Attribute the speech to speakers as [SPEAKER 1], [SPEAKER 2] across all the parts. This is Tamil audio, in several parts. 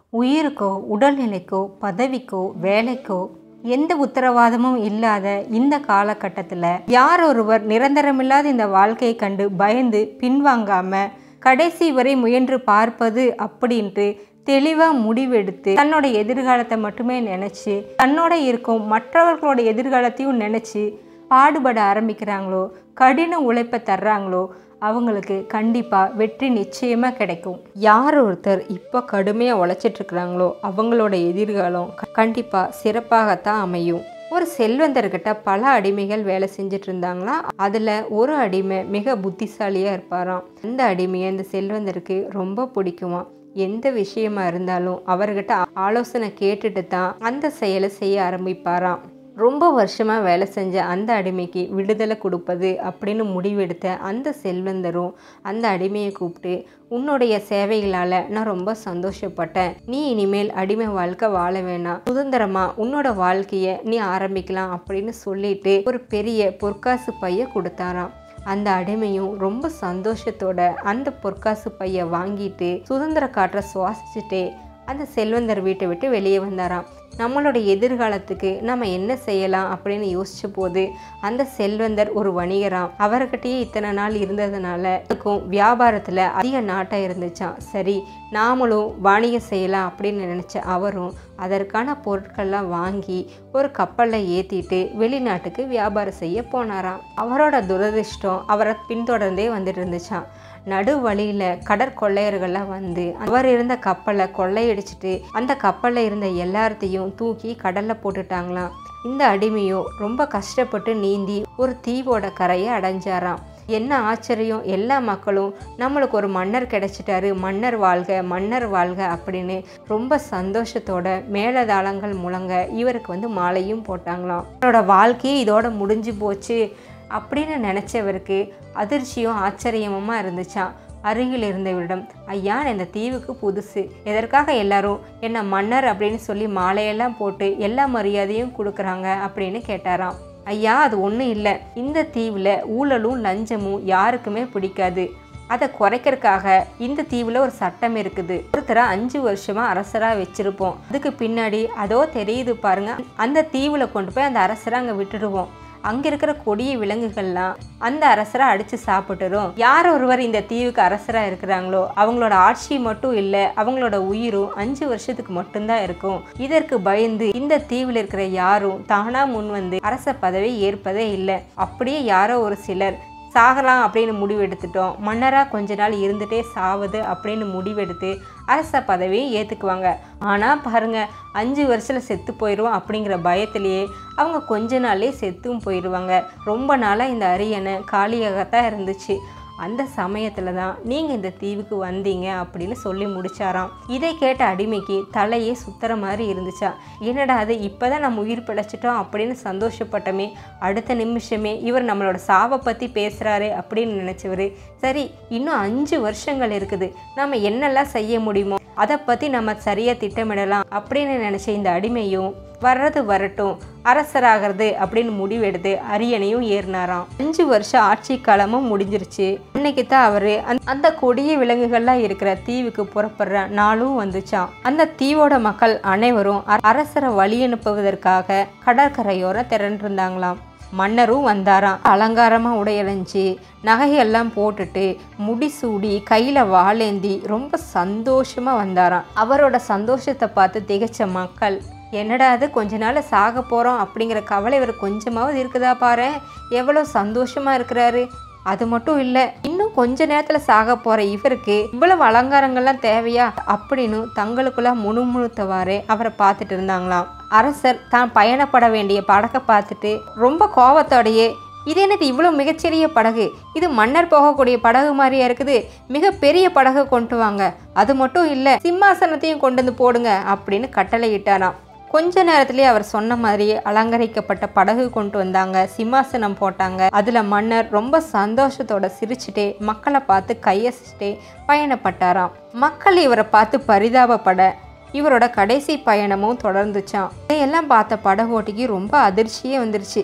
[SPEAKER 1] உயிருக்கோ உடல்நிலைக்கோ பதவிக்கோ வேலைக்கோ எந்த உத்தரவாதமும் இல்லாத இந்த காலகட்டத்தில் யார் ஒருவர் நிரந்தரமில்லாத இந்த வாழ்க்கையை கண்டு பயந்து பின்வாங்காம கடைசி வரை முயன்று பார்ப்பது அப்படின்ட்டு தெளிவாக முடிவெடுத்து தன்னோட எதிர்காலத்தை மட்டுமே நினச்சி தன்னோட இருக்கும் மற்றவர்களோட எதிர்காலத்தையும் நினச்சி பாடுபட ஆரம்பிக்கிறாங்களோ கடின உழைப்பை தர்றாங்களோ அவங்களுக்கு கண்டிப்பாக வெற்றி நிச்சயமாக கிடைக்கும் யார் ஒருத்தர் இப்போ கடுமையாக உழைச்சிட்ருக்குறாங்களோ அவங்களோட எதிர்காலம் கண்டிப்பாக சிறப்பாகத்தான் அமையும் ஒரு செல்வந்தர்கிட்ட பல அடிமைகள் வேலை செஞ்சுட்டு இருந்தாங்களாம் அதில் ஒரு அடிமை மிக புத்திசாலியாக இருப்பாராம் அந்த அடிமையை இந்த செல்வந்தருக்கு ரொம்ப பிடிக்குமா எந்த விஷயமா இருந்தாலும் அவர்கிட்ட ஆலோசனை கேட்டுட்டு தான் அந்த செயலை செய்ய ஆரம்பிப்பாராம் ரொம்ப வருஷமாக வேலை செஞ்ச அந்த அடிமைக்கு விடுதலை கொடுப்பது அப்படின்னு முடிவெடுத்த அந்த செல்வந்தரும் அந்த அடிமையை கூப்பிட்டு உன்னுடைய சேவைகளால் நான் ரொம்ப சந்தோஷப்பட்டேன் நீ இனிமேல் அடிமை வாழ்க்கை வாழ வேணாம் சுதந்திரமா உன்னோட வாழ்க்கையை நீ ஆரம்பிக்கலாம் அப்படின்னு சொல்லிட்டு ஒரு பெரிய பொற்காசு பைய கொடுத்தாராம் அந்த அடிமையும் ரொம்ப சந்தோஷத்தோட அந்த பொற்காசு பைய வாங்கிட்டு சுதந்திர காற்றை சுவாசிச்சுட்டே அந்த செல்வந்தர் வீட்டை விட்டு வெளியே வந்தாராம் நம்மளோட எதிர்காலத்துக்கு நம்ம என்ன செய்யலாம் அப்படின்னு யோசிச்ச போது அந்த செல்வந்தர் ஒரு வணிகராம் அவர்கிட்டயே இத்தனை நாள் இருந்ததுனால அதுக்கும் வியாபாரத்தில் அதிக நாட்டம் இருந்துச்சாம் சரி நாமளும் வாணிகம் செய்யலாம் அப்படின்னு நினச்ச அவரும் அதற்கான பொருட்கள்லாம் வாங்கி ஒரு கப்பலில் ஏற்றிட்டு வெளிநாட்டுக்கு வியாபாரம் செய்ய போனாராம் அவரோட துரதிர்ஷ்டம் அவரை பின்தொடர்ந்தே வந்துட்டு இருந்துச்சாம் நடு வழியில் கடற்கொள்ளையர்கள்லாம் வந்து அவர் இருந்த கப்பலை கொள்ளையடிச்சிட்டு அந்த கப்பலில் இருந்த எல்லாத்தையும் தூக்கி கடலில் போட்டுட்டாங்களாம் இந்த அடிமையோ ரொம்ப கஷ்டப்பட்டு நீந்தி ஒரு தீவோட கரையை அடைஞ்சாராம் என்ன ஆச்சரியம் எல்லா மக்களும் நம்மளுக்கு ஒரு மன்னர் கிடைச்சிட்டாரு மன்னர் வாழ்க மன்னர் வாழ்க அப்படின்னு ரொம்ப சந்தோஷத்தோட மேலதாளங்கள் முழங்க இவருக்கு வந்து மாலையும் போட்டாங்களாம் அவரோட வாழ்க்கையே இதோட முடிஞ்சு போச்சு அப்படின்னு நினச்சவருக்கு அதிர்ச்சியும் ஆச்சரியமுமா இருந்துச்சாம் அருகில் இருந்தவரிடம் ஐயா நான் இந்த தீவுக்கு புதுசு எதற்காக எல்லாரும் என்ன மன்னர் அப்படின்னு சொல்லி மாலையெல்லாம் போட்டு எல்லா மரியாதையும் கொடுக்குறாங்க அப்படின்னு கேட்டாராம் ஐயா அது ஒன்றும் இல்லை இந்த தீவில் ஊழலும் லஞ்சமும் யாருக்குமே பிடிக்காது அதை குறைக்கிறதுக்காக இந்த தீவில் ஒரு சட்டம் இருக்குது ஒருத்தரை அஞ்சு வருஷமாக அரசராக வச்சுருப்போம் அதுக்கு பின்னாடி அதோ தெரியுது பாருங்க அந்த தீவில் கொண்டு போய் அந்த அரசரை அங்கே விட்டுடுவோம் அங்கே இருக்கிற கொடிய விலங்குகள்லாம் அந்த அரசரை அடித்து சாப்பிட்டுரும் யார் ஒருவர் இந்த தீவுக்கு அரசராக இருக்கிறாங்களோ அவங்களோட ஆட்சி மட்டும் இல்லை அவங்களோட உயிரும் அஞ்சு வருஷத்துக்கு மட்டும்தான் இருக்கும் இதற்கு பயந்து இந்த தீவில் இருக்கிற யாரும் தானாக முன் வந்து அரச பதவி ஏற்பதே இல்லை அப்படியே யாரோ ஒரு சிலர் சாகலாம் அப்படின்னு முடிவெடுத்துட்டோம் மன்னராக கொஞ்ச நாள் இருந்துகிட்டே சாவுது அப்படின்னு முடிவெடுத்து அரச பதவியை ஏற்றுக்குவாங்க ஆனால் பாருங்கள் அஞ்சு வருஷத்தில் செத்து போயிடுவோம் அப்படிங்கிற பயத்திலேயே அவங்க கொஞ்ச நாள்லேயே செத்தும் போயிடுவாங்க ரொம்ப நாளாக இந்த அரியணை காலியாகத்தான் இருந்துச்சு அந்த சமயத்தில் தான் நீங்கள் இந்த தீவுக்கு வந்தீங்க அப்படின்னு சொல்லி முடிச்சாராம் இதை கேட்ட அடிமைக்கு தலையே சுத்துற மாதிரி இருந்துச்சா என்னடா அது இப்போ தான் நம்ம உயிர் பிழைச்சிட்டோம் அப்படின்னு சந்தோஷப்பட்டமே அடுத்த நிமிஷமே இவர் நம்மளோட சாவை பற்றி பேசுகிறாரு அப்படின்னு நினச்சவர் சரி இன்னும் அஞ்சு வருஷங்கள் இருக்குது நம்ம என்னெல்லாம் செய்ய முடியுமோ அதை பற்றி நம்ம சரியாக திட்டமிடலாம் அப்படின்னு நினச்ச இந்த அடிமையும் வர்றது வரட்டும் அரசராகிறது அப்படின்னு முடிவெடுத்து அரியணையும் ஏறினாராம் அஞ்சு வருஷம் ஆட்சி காலமும் முடிஞ்சிருச்சு அன்னைக்கு தான் அவரு அந்த கொடிய விலங்குகள்லாம் இருக்கிற தீவுக்கு புறப்படுற நாளும் வந்துச்சாம் அந்த தீவோட மக்கள் அனைவரும் அரசரை வழி அனுப்புவதற்காக கடற்கரையோர திரண்டிருந்தாங்களாம் மன்னரும் வந்தாராம் அலங்காரமாக உடையலைஞ்சு நகையெல்லாம் போட்டுட்டு முடிசூடி கையில் வாளேந்தி ரொம்ப சந்தோஷமாக வந்தாராம் அவரோட சந்தோஷத்தை பார்த்து திகைச்ச மக்கள் என்னடா அது கொஞ்ச நாள் சாக போகிறோம் அப்படிங்கிற கவலை இவர் கொஞ்சமாவது இருக்குதா பாரு எவ்வளோ சந்தோஷமாக இருக்கிறாரு அது மட்டும் இல்லை இன்னும் கொஞ்ச நேரத்தில் சாக போகிற இவருக்கு இவ்வளவு அலங்காரங்கள்லாம் தேவையா அப்படின்னு தங்களுக்குள்ள முணுமுணுத்தவாறே அவரை பார்த்துட்டு இருந்தாங்களாம் அரசர் தான் பயணப்பட வேண்டிய படகை பார்த்துட்டு ரொம்ப கோவத்தோடையே இது என்னது இவ்வளோ மிகச்சிறிய படகு இது மன்னர் போகக்கூடிய படகு மாதிரியா இருக்குது மிக பெரிய படகு கொண்டு வாங்க அது மட்டும் இல்லை சிம்மாசனத்தையும் கொண்டு வந்து போடுங்க அப்படின்னு கட்டளை இட்டாராம் கொஞ்ச நேரத்திலேயே அவர் சொன்ன மாதிரியே அலங்கரிக்கப்பட்ட படகு கொண்டு வந்தாங்க சிம்மாசனம் போட்டாங்க அதுல மன்னர் ரொம்ப சந்தோஷத்தோட சிரிச்சுட்டே மக்களை பார்த்து கையசிச்சுட்டே பயணப்பட்டாராம் மக்கள் இவரை பார்த்து பரிதாபப்பட இவரோட கடைசி பயணமும் தொடர்ந்துச்சாம் இதையெல்லாம் பார்த்த படகோட்டிக்கு ரொம்ப அதிர்ச்சியே வந்துருச்சு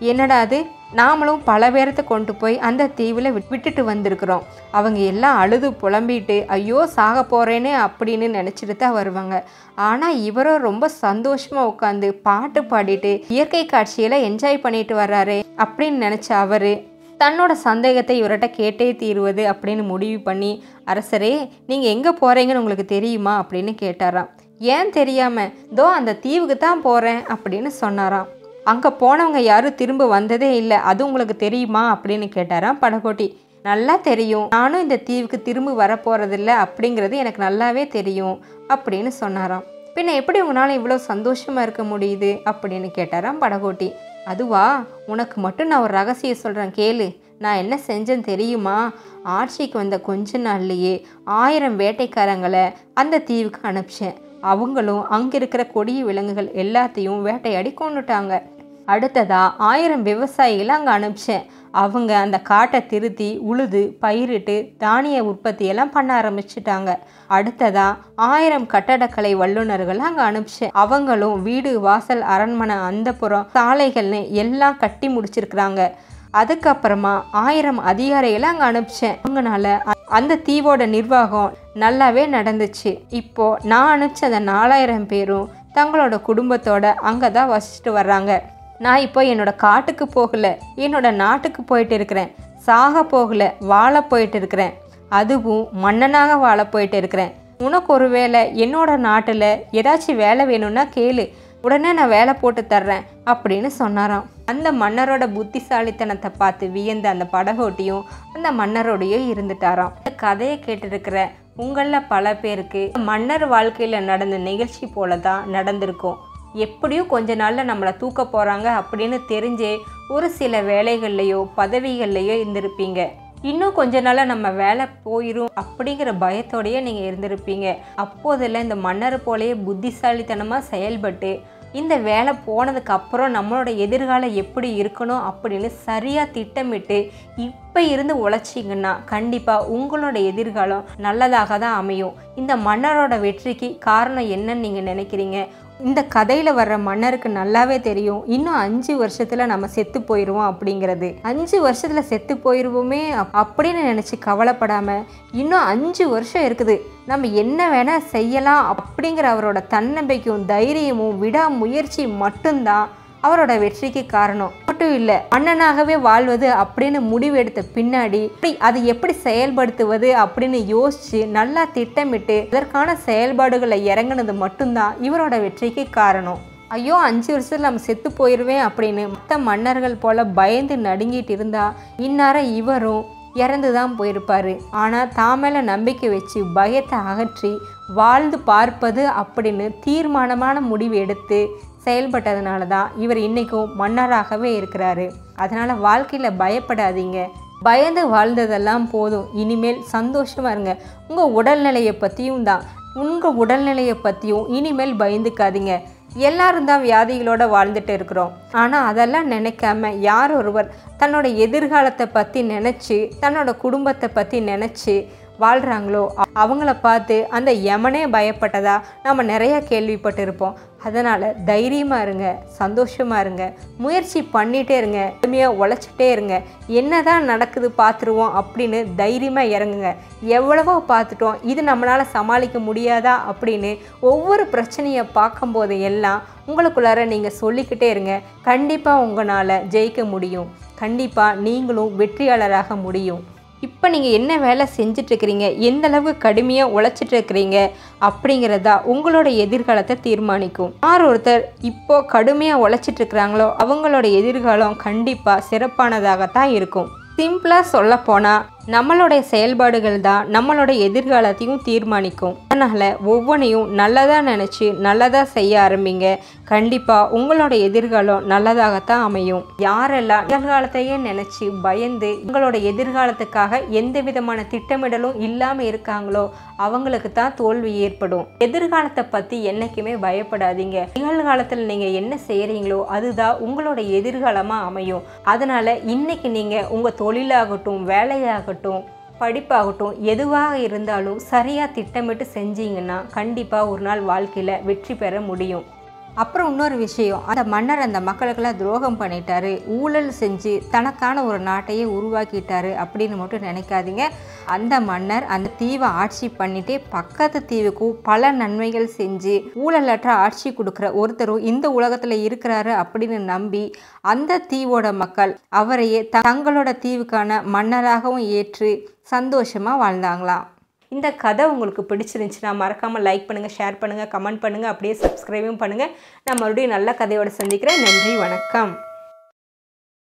[SPEAKER 1] என்னடா அது நாமளும் பல பேர்த்த கொண்டு போய் அந்த தீவில் விட்டுட்டு வந்திருக்கிறோம் அவங்க எல்லாம் அழுது புலம்பிட்டு ஐயோ சாக போகிறேனே அப்படின்னு நினச்சிட்டு தான் வருவாங்க ஆனால் இவரும் ரொம்ப சந்தோஷமாக உட்காந்து பாட்டு பாடிட்டு இயற்கை காட்சியில் என்ஜாய் பண்ணிட்டு வர்றாரு அப்படின்னு நினச்ச அவர் தன்னோட சந்தேகத்தை இவர்கிட்ட கேட்டே தீருவது அப்படின்னு முடிவு பண்ணி அரசரே நீங்கள் எங்கே போகிறீங்கன்னு உங்களுக்கு தெரியுமா அப்படின்னு கேட்டாராம் ஏன் தெரியாமல் தோ அந்த தீவுக்கு தான் போகிறேன் அப்படின்னு சொன்னாராம் அங்கே போனவங்க யாரும் திரும்ப வந்ததே இல்லை அது உங்களுக்கு தெரியுமா அப்படின்னு கேட்டாராம் படகோட்டி நல்லா தெரியும் நானும் இந்த தீவுக்கு திரும்ப வரப்போகிறதில்ல அப்படிங்கிறது எனக்கு நல்லாவே தெரியும் அப்படின்னு சொன்னாராம் பின்ன எப்படி உங்களால் இவ்வளோ சந்தோஷமாக இருக்க முடியுது அப்படின்னு கேட்டாராம் படகோட்டி அதுவா உனக்கு மட்டும் நான் ஒரு ரகசியம் சொல்கிறேன் கேளு நான் என்ன செஞ்சேன்னு தெரியுமா ஆட்சிக்கு வந்த கொஞ்ச நாள்லையே ஆயிரம் வேட்டைக்காரங்களை அந்த தீவுக்கு அனுப்பிச்சேன் அவங்களும் அங்கே இருக்கிற கொடிய விலங்குகள் எல்லாத்தையும் வேட்டையாடி கொண்டுட்டாங்க அடுத்ததா ஆயிரம் விவசாயிகளை அங்கே அனுப்பிச்சேன் அவங்க அந்த காட்டை திருத்தி உழுது பயிரிட்டு தானிய உற்பத்தியெல்லாம் பண்ண ஆரம்பிச்சிட்டாங்க அடுத்ததா ஆயிரம் கட்டடக்கலை வல்லுநர்களை அங்கே அனுப்பிச்சேன் அவங்களும் வீடு வாசல் அரண்மனை அந்தப்புறம் சாலைகள்னு எல்லாம் கட்டி முடிச்சிருக்கிறாங்க அதுக்கப்புறமா ஆயிரம் அதிகாரிகளை அங்கே அனுப்பிச்சேன் அவங்கனால அந்த தீவோட நிர்வாகம் நல்லாவே நடந்துச்சு இப்போ நான் அனுப்பிச்ச அந்த நாலாயிரம் பேரும் தங்களோட குடும்பத்தோட அங்கே தான் வசிச்சுட்டு வர்றாங்க நான் இப்போ என்னோட காட்டுக்கு போகல என்னோட நாட்டுக்கு போயிட்டு இருக்கிறேன் சாக போகல வாழ போயிட்டு இருக்கிறேன் அதுவும் மன்னனாக வாழ போயிட்டு இருக்கிறேன் உனக்கு ஒரு வேளை என்னோட நாட்டில் ஏதாச்சும் வேலை வேணும்னா கேளு உடனே நான் வேலை போட்டு தர்றேன் அப்படின்னு சொன்னாராம் அந்த மன்னரோட புத்திசாலித்தனத்தை பார்த்து வியந்த அந்த படகோட்டியும் அந்த மன்னரோடையே இருந்துட்டாராம் இந்த கதையை கேட்டிருக்கிற உங்களில் பல பேருக்கு மன்னர் வாழ்க்கையில் நடந்த நிகழ்ச்சி போல தான் நடந்திருக்கும் எப்படியும் கொஞ்ச நாளில் நம்மளை தூக்க போகிறாங்க அப்படின்னு தெரிஞ்சே ஒரு சில வேலைகள்லையோ பதவிகள்லையோ இருந்திருப்பீங்க இன்னும் கொஞ்ச நாளாக நம்ம வேலை போயிடும் அப்படிங்கிற பயத்தோடயே நீங்கள் இருந்திருப்பீங்க அப்போதெல்லாம் இந்த மன்னர் போலயே புத்திசாலித்தனமாக செயல்பட்டு இந்த வேலை போனதுக்கு அப்புறம் நம்மளோட எதிர்காலம் எப்படி இருக்கணும் அப்படின்னு சரியாக திட்டமிட்டு இப்போ இருந்து உழைச்சிங்கன்னா கண்டிப்பாக உங்களோட எதிர்காலம் நல்லதாக தான் அமையும் இந்த மன்னரோட வெற்றிக்கு காரணம் என்னன்னு நீங்கள் நினைக்கிறீங்க இந்த கதையில் வர்ற மன்னருக்கு நல்லாவே தெரியும் இன்னும் அஞ்சு வருஷத்தில் நம்ம செத்து போயிடுவோம் அப்படிங்கிறது அஞ்சு வருஷத்தில் செத்து போயிடுவோமே அப்- அப்படின்னு நினச்சி கவலைப்படாமல் இன்னும் அஞ்சு வருஷம் இருக்குது நம்ம என்ன வேணால் செய்யலாம் அப்படிங்கிற அவரோட தன்னம்பிக்கையும் தைரியமும் விடாமுயற்சி மட்டும்தான் அவரோட வெற்றிக்கு காரணம் மட்டும் இல்லை மன்னனாகவே வாழ்வது அப்படின்னு முடிவெடுத்த பின்னாடி இப்படி அது எப்படி செயல்படுத்துவது அப்படின்னு யோசிச்சு நல்லா திட்டமிட்டு அதற்கான செயல்பாடுகளை இறங்குனது மட்டும்தான் இவரோட வெற்றிக்கு காரணம் ஐயோ அஞ்சு வருஷத்துல நம்ம செத்து போயிடுவேன் அப்படின்னு மற்ற மன்னர்கள் போல பயந்து நடுங்கிட்டு இருந்தா இந்நேரம் இவரும் இறந்து தான் போயிருப்பாரு ஆனால் தான் மேலே நம்பிக்கை வச்சு பயத்தை அகற்றி வாழ்ந்து பார்ப்பது அப்படின்னு தீர்மானமான முடிவு எடுத்து செயல்பட்டதுனால தான் இவர் இன்றைக்கும் மன்னராகவே இருக்கிறாரு அதனால் வாழ்க்கையில் பயப்படாதீங்க பயந்து வாழ்ந்ததெல்லாம் போதும் இனிமேல் சந்தோஷமாக இருங்க உங்கள் உடல்நிலையை பற்றியும் தான் உங்கள் உடல்நிலையை பற்றியும் இனிமேல் பயந்துக்காதீங்க எல்லாரும் தான் வியாதிகளோட வாழ்ந்துட்டு இருக்கிறோம் ஆனால் அதெல்லாம் நினைக்காம யார் ஒருவர் தன்னோட எதிர்காலத்தை பற்றி நினச்சி தன்னோட குடும்பத்தை பற்றி நினச்சி வாழ்கிறாங்களோ அ- அவங்கள பார்த்து அந்த யமனே பயப்பட்டதா நம்ம நிறைய கேள்விப்பட்டிருப்போம் அதனால் தைரியமாக இருங்க சந்தோஷமாக இருங்க முயற்சி பண்ணிகிட்டே இருங்க கடுமையாக உழைச்சிட்டே இருங்க என்னதான் நடக்குது பார்த்துருவோம் அப்படின்னு தைரியமாக இறங்குங்க எவ்வளவோ பார்த்துட்டோம் இது நம்மளால் சமாளிக்க முடியாதா அப்படின்னு ஒவ்வொரு பிரச்சனையை பார்க்கும்போது எல்லாம் உங்களுக்குள்ளார நீங்கள் சொல்லிக்கிட்டே இருங்க கண்டிப்பாக உங்களால் ஜெயிக்க முடியும் கண்டிப்பாக நீங்களும் வெற்றியாளராக முடியும் இப்போ நீங்கள் என்ன வேலை செஞ்சிட்ருக்கிறீங்க எந்த அளவுக்கு கடுமையாக உழைச்சிட்டு இருக்கிறீங்க அப்படிங்கிறதா உங்களோட எதிர்காலத்தை தீர்மானிக்கும் யார் ஒருத்தர் இப்போ கடுமையாக உழைச்சிட்டு இருக்கிறாங்களோ அவங்களோட எதிர்காலம் கண்டிப்பாக சிறப்பானதாகத்தான் இருக்கும் சிம்பிளாக சொல்ல போனால் நம்மளுடைய செயல்பாடுகள் தான் நம்மளோட எதிர்காலத்தையும் தீர்மானிக்கும் அதனால் ஒவ்வொன்றையும் நல்லதாக நினச்சி நல்லதாக செய்ய ஆரம்பிங்க கண்டிப்பாக உங்களோட எதிர்காலம் நல்லதாகத்தான் அமையும் யாரெல்லாம் எதிர்காலத்தையே நினச்சி பயந்து உங்களோட எதிர்காலத்துக்காக எந்த விதமான திட்டமிடலும் இல்லாமல் இருக்காங்களோ அவங்களுக்கு தான் தோல்வி ஏற்படும் எதிர்காலத்தை பற்றி என்றைக்குமே பயப்படாதீங்க நிகழ்காலத்தில் நீங்கள் என்ன செய்கிறீங்களோ அதுதான் உங்களோட எதிர்காலமாக அமையும் அதனால் இன்னைக்கு நீங்கள் உங்கள் தொழிலாகட்டும் வேலையாகட்டும் படிப்பாகட்டும் எதுவாக இருந்தாலும் சரியாக திட்டமிட்டு செஞ்சீங்கன்னா கண்டிப்பாக ஒரு நாள் வாழ்க்கையில் வெற்றி பெற முடியும் அப்புறம் இன்னொரு விஷயம் அந்த மன்னர் அந்த மக்களுக்கெல்லாம் துரோகம் பண்ணிட்டாரு ஊழல் செஞ்சு தனக்கான ஒரு நாட்டையே உருவாக்கிட்டாரு அப்படின்னு மட்டும் நினைக்காதீங்க அந்த மன்னர் அந்த தீவை ஆட்சி பண்ணிட்டே பக்கத்து தீவுக்கும் பல நன்மைகள் செஞ்சு ஊழலற்ற ஆட்சி கொடுக்குற ஒருத்தரும் இந்த உலகத்தில் இருக்கிறாரு அப்படின்னு நம்பி அந்த தீவோட மக்கள் அவரையே தங்களோட தீவுக்கான மன்னராகவும் ஏற்று சந்தோஷமாக வாழ்ந்தாங்களாம் இந்த கதை உங்களுக்கு பிடிச்சிருந்துச்சுன்னா மறக்காமல் லைக் பண்ணுங்கள் ஷேர் பண்ணுங்கள் கமெண்ட் பண்ணுங்கள் அப்படியே சப்ஸ்கிரைபும் பண்ணுங்கள் நான் மறுபடியும் நல்ல கதையோடு சந்திக்கிறேன் நன்றி வணக்கம்